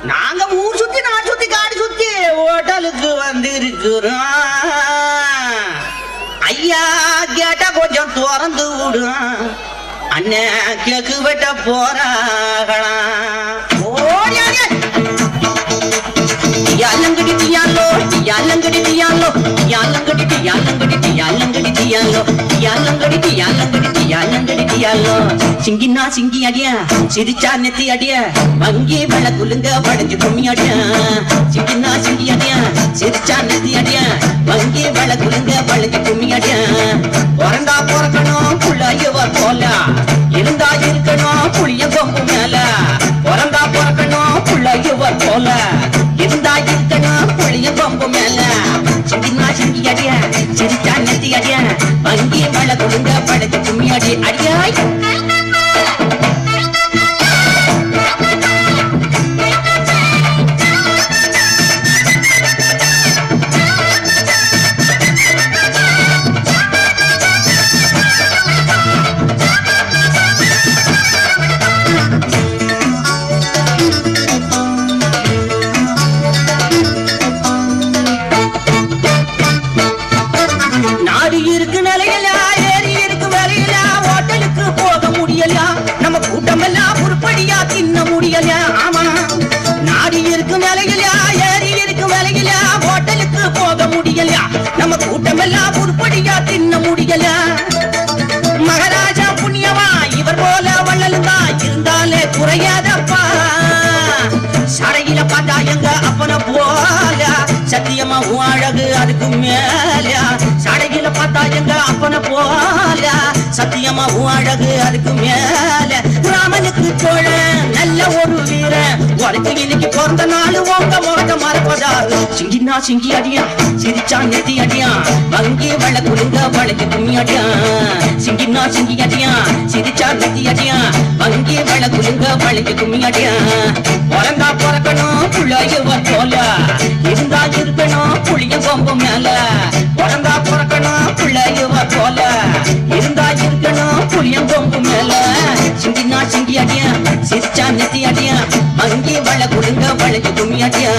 நாங்க ஊர் சுத்தி நான் சுத்தி காடு சுத்தி ஹோட்டலுக்கு வந்திருக்கிறோம் ஐயா கேட்டா கொஞ்சம் திறந்து விடும் அண்ணன் கேக்கு வெட்ட போறாங்களாம் ஓடியாங்க யாலங்கடி தியாலோ யாலங்கடி தியாலோ யாலங்கடி தியாலங்கடி தியாலங்கடி தியாலோ யாலங்கடி தியாலங்கடி தியாலங்கடி தியாலோ சிங்கினா சிங்கி அடியா சிரிச்சா நெத்தி அடியா வங்கி வெள்ள குலுங்க படைஞ்சு கும்மி அடியா சிங்கினா சிங்கி அடியா சிரிச்சா நெத்தி அடியா வங்கி வெள்ள குலுங்க படைஞ்சு கும்மி அடியா பிறந்தா பிறக்கணும் புள்ளையவர் போல இருந்தா இருக்கணும் புளிய கொம்பு மேல பிறந்தா பிறக்கணும் புள்ளையவர் போல இருந்தா இருக்கணும் புளிய கொம்பு மேல சிங்கினா சிங்கி அடியா சிரிச்சா நெத்தி அடியா வங்கி வெள்ள குலுங்க படைஞ்சு கும்மி அடி அடியாய் நாடு இருக்கு நிலையிலா ஏறி இருக்கு வேலையிலா ஹோட்டலுக்கு போக முடியலையா நம்ம கூட்டம் எல்லாம் உருப்படியா தின்ன முடியலையா ஆமா நாடு இருக்கு நிலையிலா ஏறி இருக்கு வேலையிலா ஹோட்டலுக்கு போக முடியலையா நம்ம கூட்டம் எல்லாம் உருப்படியா தின்ன முடியலையா மகாராஜா புண்ணியவா இவர் போல வள்ளலுந்தா இருந்தாலே குறையாதப்பா சடையில பார்த்தா எங்க அப்பன போல சத்தியமா உன் அழகு அதுக்கு மேல சடையில பார்த்தா எங்க அப்பன போல சத்தியமா உன் அழகு அதுக்கு மேல ராமனுக்கு தோழ நல்ல ஒரு வீரன் உனக்கு இன்னைக்கு பிறந்த நாள் உங்க முகத்தை மறப்பதாரு சிங்கினா சிங்கி அடியா சிரிச்சா நெத்தி அடியா வங்கி வள குலுங்க வளைஞ்சு கும்மி அடியா சிங்கினா சிங்கி அடியா சிரிச்சா நெத்தி அடியா வங்கி வள குலுங்க வளைஞ்சு கும்மி அடியா பிறந்தா பிறக்கணும் புள்ளையவர் போல இருந்தா இருக்கணும் புளிய கொம்பு மேல பிறந்தா பிறக்கணும் புள்ளையவர் போல இருந்தா இருக்கணும் புளிய கொம்பு மேல சிங்கினா சிங்கி அடியா சிரிச்சா நெத்தி அடியா வங்கி வள குலுங்க வளைஞ்சு கும்மி அடியா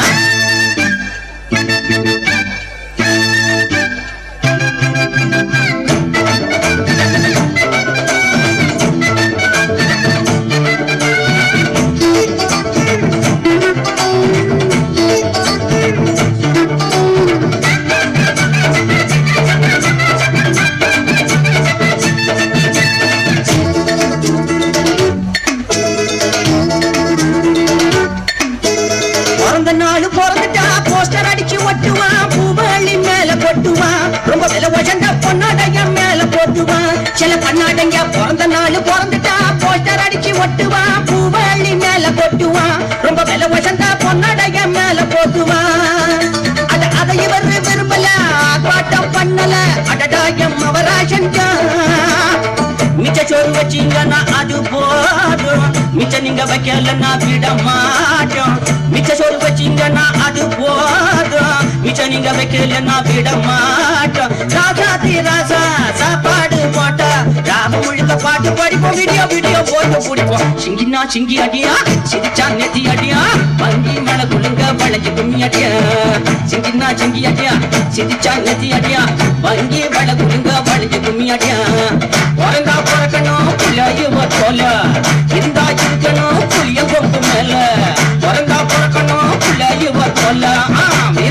பிறந்த நாள் பிறந்துட்டா போஸ்டர் அடிச்சு ஒட்டுவான் பூவள்ளி மேல கொட்டுவான் ரொம்ப விலை உயர்ந்த பொன்னாடைய மேல போட்டுவான் சில கண்ணாடைங்க பிறந்த நாள் பிறந்துட்டா போஸ்டர் அடிச்சு ஒட்டுவான் பூவள்ளி மேல கொட்டுவான் ரொம்ப விலை உயர்ந்த பொன்னாடைய மேல போட்டுவான் அத அதை இவர் விரும்பல ஆர்ப்பாட்டம் பண்ணல அடடா எம் அவராஜன் மிச்ச சோறு வச்சீங்கன்னா அது போதும் மிச்ச நீங்க வைக்கலன்னா விட மாட்டோம் மிச்ச சோறு வச்சீங்கன்னா அது போதும் மிச்ச நீங்க வைக்கலன்னா விட மாட்டோம் ராஜாதி ராசா சாப்பாடு போட்டா ராம முழுக்க பாட்டு படிப்போம் வீடியோ வீடியோ போட்டு பிடிப்போம் சிங்கினா சிங்கி அடியா சிரிச்சா நெத்தி அடியா வங்கி மலை குழுங்க வளைஞ்சு கும்மி அடியா சிங்கினா சிங்கி அடியா சிரிச்சா நெத்தி அடியா வங்கி மலை குழுங்க வளைஞ்சு கும்மி அடியா பிறந்தா பிறக்கணும் புள்ளையுவ போல இருந்தா இருக்கணும் புளிய கொம்பு மேல பிறந்தா பிறக்கணும் புள்ளையுவ போல ஆ